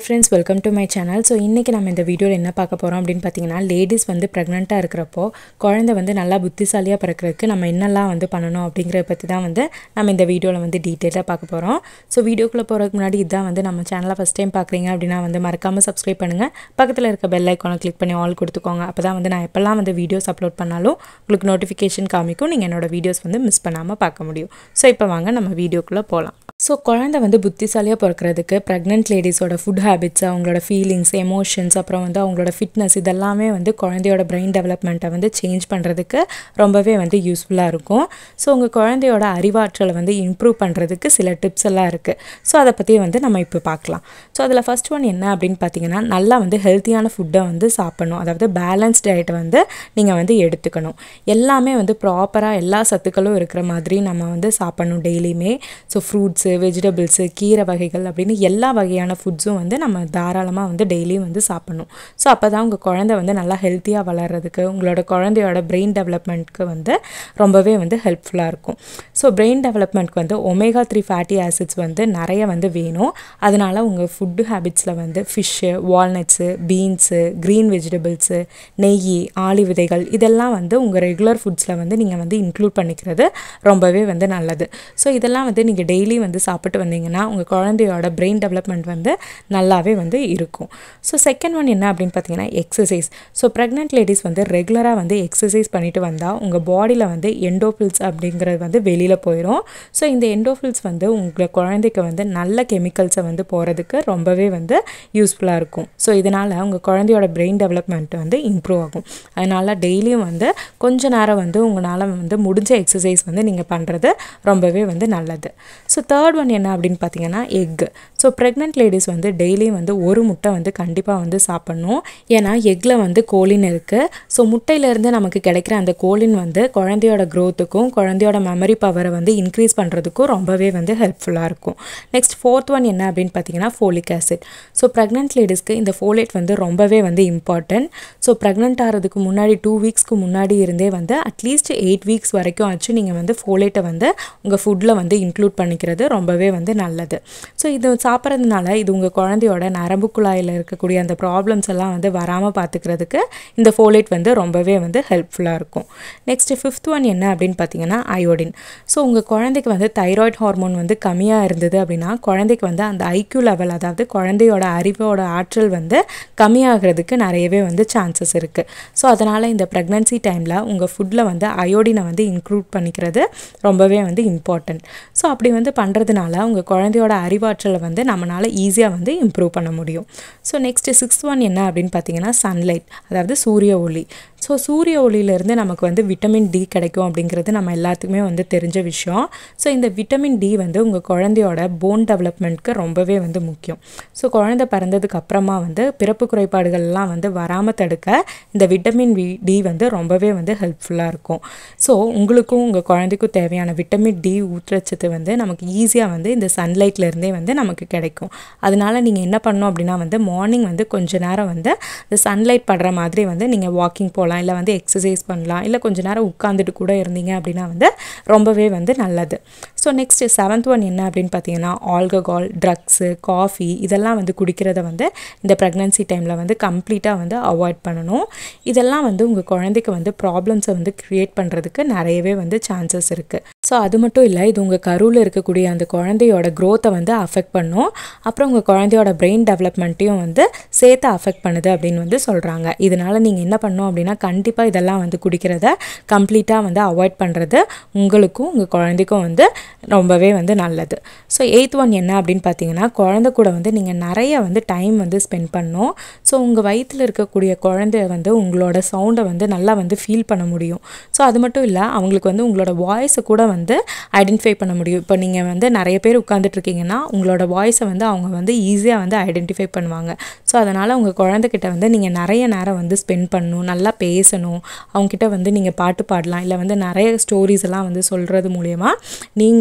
friends welcome to my channel so இன்றைக்கி நம்ம இந்த வீடியோவில் என்ன பார்க்க போகிறோம் அப்படின்னு பார்த்தீங்கன்னா லேடிஸ் வந்து ப்ரெக்னெண்ட்டாக இருக்கிறப்போ குழந்தை வந்து நல்லா புத்திசாலியாக பிறக்கிறதுக்கு நம்ம என்னெல்லாம் வந்து பண்ணணும் அப்படிங்கிறத பற்றி தான் வந்து நம்ம இந்த வீடியோவில் வந்து டீட்டெயிலாக பார்க்க போகிறோம் ஸோ வீடியோக்குள்ளே போகிறதுக்கு முன்னாடி இதுதான் வந்து நம்ம சேனலை ஃபஸ்ட் டைம் பார்க்குறீங்க அப்படின்னா வந்து மறக்காமல் சப்ஸ்கிரைப் பண்ணுங்கள் பக்கத்தில் இருக்க பெல் ஐக்கானை கிளிக் பண்ணி ஆல் கொடுத்துக்கோங்க அப்போ தான் வந்து நான் எப்போல்லாம் வந்து வீடியோஸ் அப்லோட் பண்ணாலும் உங்களுக்கு நோட்டிஃபிகேஷன் காமிக்கும் நீங்கள் என்னோட வீடியோஸ் வந்து மிஸ் பண்ணாமல் பார்க்க முடியும் ஸோ இப்போ வாங்க நம்ம வீடியோக்குள்ளே போகலாம் ஸோ குழந்தை வந்து புத்திசாலியாக பிறக்கிறதுக்கு ப்ரெக்னென்ட் லேடிஸோட ஃபுட் ஹேபிட்ஸ் அவங்களோட ஃபீலிங்ஸ் எமோஷன்ஸ் அப்புறம் வந்து அவங்களோட ஃபிட்னஸ் இதெல்லாமே வந்து குழந்தையோட பிரெயின் டெவலப்மெண்ட்டை வந்து சேஞ்ச் பண்ணுறதுக்கு ரொம்பவே வந்து யூஸ்ஃபுல்லாக இருக்கும் ஸோ உங்கள் குழந்தையோட அறிவாற்றலை வந்து இம்ப்ரூவ் பண்ணுறதுக்கு சில டிப்ஸ் எல்லாம் இருக்குது ஸோ அதை பற்றி வந்து நம்ம இப்போ பார்க்கலாம் ஸோ அதில் ஃபஸ்ட் ஒன் என்ன அப்படின்னு பார்த்தீங்கன்னா நல்லா வந்து ஹெல்த்தியான ஃபுட்டை வந்து சாப்பிடணும் அதாவது பேலன்ஸ் டயட்டை வந்து நீங்கள் வந்து எடுத்துக்கணும் எல்லாமே வந்து ப்ராப்பராக எல்லா சத்துக்களும் இருக்கிற மாதிரி நம்ம வந்து சாப்பிடணும் டெய்லியுமே ஸோ ஃப்ரூட்ஸு வெஜிடபிள்ஸு கீரை வகைகள் அப்படின்னு எல்லா வகையான ஃபுட்ஸும் வந்து நம்ம தாராளமாக வந்து டெய்லியும் வந்து சாப்பிடணும் ஸோ அப்போ தான் உங்கள் குழந்தை வந்து நல்லா ஹெல்த்தியாக வளர்கிறதுக்கு உங்களோட குழந்தையோட பிரெயின் டெவலப்மெண்ட்க்கு வந்து ரொம்பவே வந்து ஹெல்ப்ஃபுல்லாக இருக்கும் ஸோ பிரெயின் டெவலப்மெண்ட்க்கு வந்து ஒமேகா த்ரீ ஃபேட்டி ஆசிட்ஸ் வந்து நிறைய வந்து வேணும் அதனால் உங்கள் ஃபுட்டு ஹேபிட்ஸில் வந்து fish walnuts beans green vegetables நெய் ஆளி விதைகள் இதெல்லாம் வந்து உங்கள் ரெகுலர் ஃபுட்ஸில் வந்து நீங்கள் வந்து இன்க்ளூட் பண்ணிக்கிறது ரொம்பவே வந்து நல்லது ஸோ இதெல்லாம் வந்து நீங்கள் டெய்லி வந்து சாப்பிட்டு வந்தீங்கன்னா உங்கள் குழந்தையோட பிரெயின் டெவலப்மெண்ட் வந்து நல்லாவே வந்து இருக்கும் ஸோ செகண்ட் ஒன் என்ன அப்படின்னு பார்த்தீங்கன்னா எக்ஸசைஸ் ஸோ ப்ரெக்னென்ட் லேடிஸ் வந்து ரெகுலராக வந்து எக்ஸசைஸ் பண்ணிட்டு வந்தால் உங்கள் பாடியில் வந்து எண்டோஃபில்ஸ் அப்படிங்கிறது வந்து வெளியில் போயிடும் ஸோ இந்த எண்டோஃபில்ஸ் வந்து உங்கள் குழந்தைக்கு வந்து நல்ல கெமிக்கல்ஸை வந்து போகிறதுக்கு ரொம்பவே வந்து யூஸ்ஃபுல்லாக இருக்கும் ஸோ இதனால் உங்கள் குழந்தையோட பிரெயின் டெவலப்மெண்ட் வந்து இம்ப்ரூவ் ஆகும் அதனால் டெய்லியும் வந்து கொஞ்ச நேரம் வந்து உங்களால் வந்து முடிஞ்ச எக்ஸசைஸ் வந்து நீங்கள் பண்ணுறது ரொம்பவே வந்து நல்லது ஸோ தேர்ட் ஒன் என்ன அப்படின்னு பார்த்தீங்கன்னா எக்கு ஸோ ப்ரெக்னென்ட் லேடிஸ் வந்து டெய்லியும் வந்து ஒரு முட்டை வந்து கண்டிப்பாக வந்து சாப்பிட்ணும் ஏன்னா எக்கில் வந்து கோலின் இருக்குது ஸோ முட்டையிலேருந்து நமக்கு கிடைக்கிற அந்த கோலின் வந்து குழந்தையோட க்ரோத்துக்கும் குழந்தையோட மெமரி பவரை வந்து இன்க்ரீஸ் பண்ணுறதுக்கும் ரொம்பவே வந்து ஹெல்ப்ஃபுல்லாக இருக்கும் நெக்ஸ்ட் ஃபோர்த் ஒன் என்ன அப்படின்னு பார்த்தீங்கன்னா ஃபோலிக் ஆசிட் ஸோ ப்ரெக்னென்ட் லேடிஸ்க்கு இந்த ஃபோலேட் வந்து ரொம்பவே வந்து இம்பார்ட்டன்ட் ஸோ ப்ரெக்னென்ட் ஆகிறதுக்கு முன்னாடி டூ வீக்ஸ்க்கு முன்னாடி இருந்தே வந்து அட்லீஸ்ட் எயிட் வீக்ஸ் வரைக்கும் ஆச்சு நீங்கள் வந்து ஃபோலேட்டை வந்து உங்கள் ஃபுட்டில் வந்து இன்க்ளூட் பண்ணிக்கிறது ரொம்பவே வந்து நல்லது ஸோ இது சாப்பிட்றதுனால இது உங்கள் குழந்தையோட நரம்பு குழாயில் இருக்கக்கூடிய அந்த ப்ராப்ளம்ஸ் எல்லாம் வந்து வராமல் பார்த்துக்கிறதுக்கு இந்த ஃபோலேட் வந்து ரொம்பவே வந்து ஹெல்ப்ஃபுல்லாக இருக்கும் நெக்ஸ்ட் ஃபிஃப்த் ஒன் என்ன அப்படின்னு பார்த்தீங்கன்னா அயோடின் ஸோ உங்கள் குழந்தைக்கு வந்து தைராய்டு ஹார்மோன் வந்து கம்மியாக இருந்தது அப்படின்னா குழந்தைக்கு வந்து அந்த ஐக்யூ லெவல் அதாவது குழந்தையோட அறிவோட ஆற்றல் வந்து கம்மியாகிறதுக்கு நிறையவே வந்து சான்சஸ் இருக்குது ஸோ அதனால் இந்த ப்ரெக்னன்சி டைமில் உங்கள் ஃபுட்டில் வந்து அயோடினை வந்து இன்க்ளூட் பண்ணிக்கிறது ரொம்பவே வந்து இம்பார்ட்டண்ட் ஸோ அப்படி வந்து பண்ணுறதுனால உங்கள் குழந்தையோட அறிவாற்றலை வந்து நம்மளால் ஈஸியாக வந்து இம்ப்ரூவ் பண்ண முடியும் ஸோ நெக்ஸ்ட்டு சிக்ஸ்த் ஒன் என்ன அப்படின்னு பார்த்தீங்கன்னா சன்லைட் அதாவது சூரிய ஒளி ஸோ சூரிய ஒளியிலேருந்து நமக்கு வந்து விட்டமின் டி கிடைக்கும் அப்படிங்கிறது நம்ம எல்லாத்துக்குமே வந்து தெரிஞ்ச விஷயம் ஸோ இந்த விட்டமின் டி வந்து உங்கள் குழந்தையோட போன் டெவலப்மெண்ட்க்கு ரொம்பவே வந்து முக்கியம் ஸோ குழந்தை பிறந்ததுக்கு அப்புறமா வந்து பிறப்பு குறைபாடுகள்லாம் வந்து வராமல் தடுக்க இந்த விட்டமின் வி டி வந்து ரொம்பவே வந்து ஹெல்ப்ஃபுல்லாக இருக்கும் ஸோ உங்களுக்கும் உங்கள் குழந்தைக்கும் தேவையான விட்டமின் டி ஊற்றச்சத்து வந்து நமக்கு ஈஸியாக வந்து இந்த சன்லைட்லேருந்தே வந்து நமக்கு கிடைக்கும் அதனால நீங்கள் என்ன பண்ணணும் அப்படின்னா வந்து மார்னிங் வந்து கொஞ்ச நேரம் வந்து இந்த சன்லைட் படுற மாதிரி வந்து நீங்கள் வாக்கிங் போகலாம் இல்லை வந்து எக்ஸசைஸ் பண்ணலாம் இல்லை கொஞ்ச நேரம் உட்காந்துட்டு கூட இருந்தீங்க அப்படின்னா வந்து ரொம்பவே வந்து நல்லது ஸோ நெக்ஸ்ட் செவன்த் ஒன் என்ன அப்படின்னு பார்த்தீங்கன்னா ஆல்கஹால் ட்ரக்ஸு காஃபி இதெல்லாம் வந்து குடிக்கிறத வந்து இந்த ப்ரெக்னன்சி டைமில் வந்து கம்ப்ளீட்டாக வந்து அவாய்ட் பண்ணணும் இதெல்லாம் வந்து உங்கள் குழந்தைக்கு வந்து ப்ராப்ளம்ஸை வந்து க்ரியேட் பண்ணுறதுக்கு நிறையவே வந்து சான்சஸ் இருக்குது ஸோ அது மட்டும் இல்லை இது உங்கள் கருவில் இருக்கக்கூடிய அந்த குழந்தையோட க்ரோத்தை வந்து அஃபெக்ட் பண்ணும் அப்புறம் உங்கள் குழந்தையோட பிரெயின் டெவலப்மெண்ட்டையும் வந்து சேர்த்து அஃபெக்ட் பண்ணுது அப்படின்னு வந்து சொல்கிறாங்க இதனால் நீங்கள் என்ன பண்ணணும் அப்படின்னா கண்டிப்பாக இதெல்லாம் வந்து குடிக்கிறத கம்ப்ளீட்டாக வந்து அவாய்ட் பண்ணுறது உங்களுக்கும் உங்கள் குழந்தைக்கும் வந்து ரொம்பவே வந்து நல்லது ஸோ எயித் ஒன் என்ன அப்படின்னு பார்த்தீங்கன்னா குழந்தை கூட வந்து நீங்கள் நிறைய வந்து டைம் வந்து ஸ்பெண்ட் பண்ணணும் ஸோ உங்கள் வயிற்றில் இருக்கக்கூடிய குழந்தைய வந்து உங்களோட சவுண்டை வந்து நல்லா வந்து ஃபீல் பண்ண முடியும் ஸோ அது மட்டும் இல்லை அவங்களுக்கு வந்து உங்களோட வாய்ஸை கூட வந்து ஐடென்டிஃபை பண்ண முடியும் இப்போ நீங்கள் வந்து நிறைய பேர் உட்காந்துட்டு இருக்கீங்கன்னா உங்களோட வாய்ஸை வந்து அவங்க வந்து ஈஸியாக வந்து ஐடென்டிஃபை பண்ணுவாங்க ஸோ அதனால் உங்கள் குழந்தைகிட்ட வந்து நீங்கள் நிறைய நேரம் வந்து ஸ்பெண்ட் பண்ணணும் நல்லா பேசணும் அவங்கக்கிட்ட வந்து நீங்கள் பாட்டு பாடலாம் இல்லை வந்து நிறைய ஸ்டோரிஸ் எல்லாம் வந்து சொல்கிறது மூலயமா நீங்கள்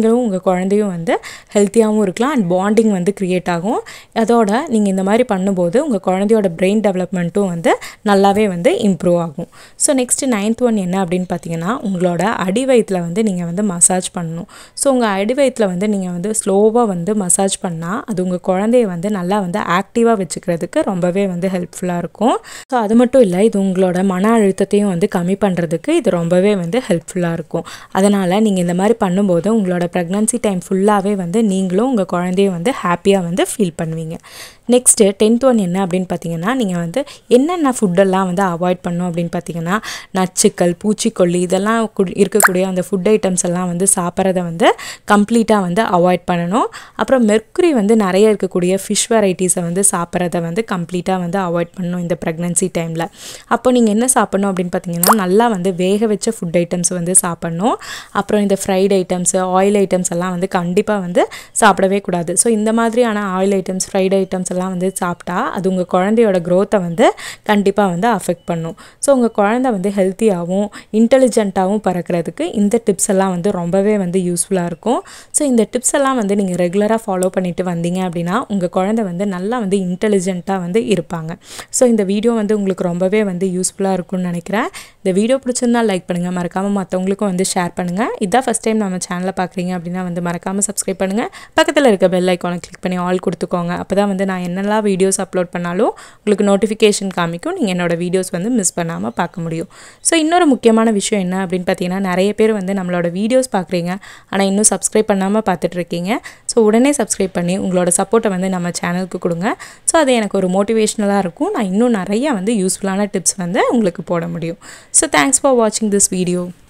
நீங்களும் உங்கள் குழந்தையும் வந்து ஹெல்த்தியாகவும் இருக்கலாம் அண்ட் பாண்டிங் வந்து க்ரியேட் ஆகும் அதோட நீங்கள் இந்த மாதிரி பண்ணும்போது உங்கள் குழந்தையோட பிரெயின் டெவலப்மெண்ட்டும் வந்து நல்லாவே வந்து இம்ப்ரூவ் ஆகும் ஸோ நெக்ஸ்ட்டு நைன்த் ஒன் என்ன அப்படின்னு பார்த்தீங்கன்னா உங்களோட அடி வயிற்றில் வந்து நீங்கள் வந்து மசாஜ் பண்ணணும் ஸோ உங்கள் அடி வயிற்றில் வந்து நீங்கள் வந்து ஸ்லோவாக வந்து மசாஜ் பண்ணால் அது உங்கள் குழந்தைய வந்து நல்லா வந்து ஆக்டிவாக வச்சுக்கிறதுக்கு ரொம்பவே வந்து ஹெல்ப்ஃபுல்லாக இருக்கும் ஸோ அது மட்டும் இல்லை இது உங்களோட மன அழுத்தத்தையும் வந்து கம்மி பண்ணுறதுக்கு இது ரொம்பவே வந்து ஹெல்ப்ஃபுல்லாக இருக்கும் அதனால் நீங்கள் இந்த மாதிரி பண்ணும்போது உங்களோட ப்ரெக்னன்சி டைம் ஃபுல்லாகவே வந்து நீங்களும் உங்கள் குழந்தைய வந்து ஹாப்பியாக வந்து ஃபீல் பண்ணுவீங்க நெக்ஸ்ட்டு டென்த் ஒன் என்ன அப்படின்னு பார்த்தீங்கன்னா நீங்கள் வந்து என்னென்ன ஃபுட்டெல்லாம் வந்து அவாய்ட் பண்ணணும் அப்படின்னு பார்த்தீங்கன்னா நச்சுக்கள் பூச்சிக்கொல்லி இதெல்லாம் கு- இருக்கக்கூடிய அந்த ஃபுட் ஐட்டம்ஸ் எல்லாம் வந்து சாப்பிட்றத வந்து கம்ப்ளீட்டாக வந்து அவாய்ட் பண்ணணும் அப்புறம் மெர்க்குரி வந்து நிறைய இருக்கக்கூடிய ஃபிஷ் வெரைட்டிஸை வந்து சாப்பிட்றத வந்து கம்ப்ளீட்டாக வந்து அவாய்ட் பண்ணணும் இந்த ப்ரெக்னன்சி டைமில் அப்போ நீங்கள் என்ன சாப்பிடணும் அப்படின்னு பார்த்தீங்கன்னா நல்லா வந்து வேக வச்ச ஃபுட் ஐட்டம்ஸ் வந்து சாப்பிடணும் அப்புறம் இந்த ஃப்ரைட் ஐட்டம்ஸ் ஆயில் ஐட்டம்ஸ் எல்லாம் வந்து கண்டிப்பாக வந்து சாப்பிடவே கூடாது ஸோ இந்த மாதிரியான ஆயில் ஐட்டம்ஸ் ஃப்ரைட் ஐட்டம்ஸ் எல்லாம் வந்து சாப்பிட்டா அது உங்கள் குழந்தையோட க்ரோத்தை வந்து கண்டிப்பாக வந்து அஃபெக்ட் பண்ணும் ஸோ உங்கள் குழந்தை வந்து ஹெல்த்தியாகவும் இன்டெலிஜென்ட்டாகவும் பறக்கிறதுக்கு இந்த டிப்ஸ் எல்லாம் வந்து ரொம்பவே வந்து யூஸ்ஃபுல்லாக இருக்கும் ஸோ இந்த டிப்ஸ் எல்லாம் வந்து நீங்கள் ரெகுலராக ஃபாலோ பண்ணிட்டு வந்தீங்க அப்படின்னா உங்கள் குழந்தை வந்து நல்லா வந்து இன்டெலிஜென்ட்டாக வந்து இருப்பாங்க ஸோ இந்த வீடியோ வந்து உங்களுக்கு ரொம்பவே வந்து யூஸ்ஃபுல்லாக இருக்கும்னு நினைக்கிறேன் இந்த வீடியோ பிடிச்சிருந்தா லைக் பண்ணுங்கள் மறக்காமல் மற்றவங்களுக்கும் வந்து ஷேர் பண்ணுங்கள் இதான் ஃபஸ்ட் டைம் நம்ம சேனலை பார்க்குறீங்க அப்படின்னா வந்து மறக்காமல் சப்ஸ்கிரைப் பண்ணுங்கள் பக்கத்தில் இருக்க பெல் ஐக்கானை கிளிக் பண்ணி ஆல் கொடுத்துக்கோங்க அப்போ தான் வந்து நான் என்னெல்லாம் வீடியோஸ் அப்லோட் பண்ணாலும் உங்களுக்கு நோட்டிஃபிகேஷன் காமிக்கும் நீங்கள் என்னோட வீடியோஸ் வந்து மிஸ் பண்ணாமல் பார்க்க முடியும் ஸோ இன்னொரு முக்கியமான விஷயம் என்ன அப்படின்னு பார்த்தீங்கன்னா நிறைய பேர் வந்து நம்மளோட வீடியோஸ் பார்க்குறீங்க ஆனால் இன்னும் சப்ஸ்கிரைப் பண்ணாமல் பார்த்துட்டு இருக்கீங்க ஸோ உடனே சப்ஸ்கிரைப் பண்ணி உங்களோட சப்போர்ட்டை வந்து நம்ம சேனலுக்கு கொடுங்க ஸோ அது எனக்கு ஒரு மோட்டிவேஷ்னலாக இருக்கும் நான் இன்னும் நிறைய வந்து யூஸ்ஃபுல்லான டிப்ஸ் வந்து உங்களுக்கு போட முடியும் ஸோ தேங்க்ஸ் ஃபார் வாட்சிங் திஸ் வீடியோ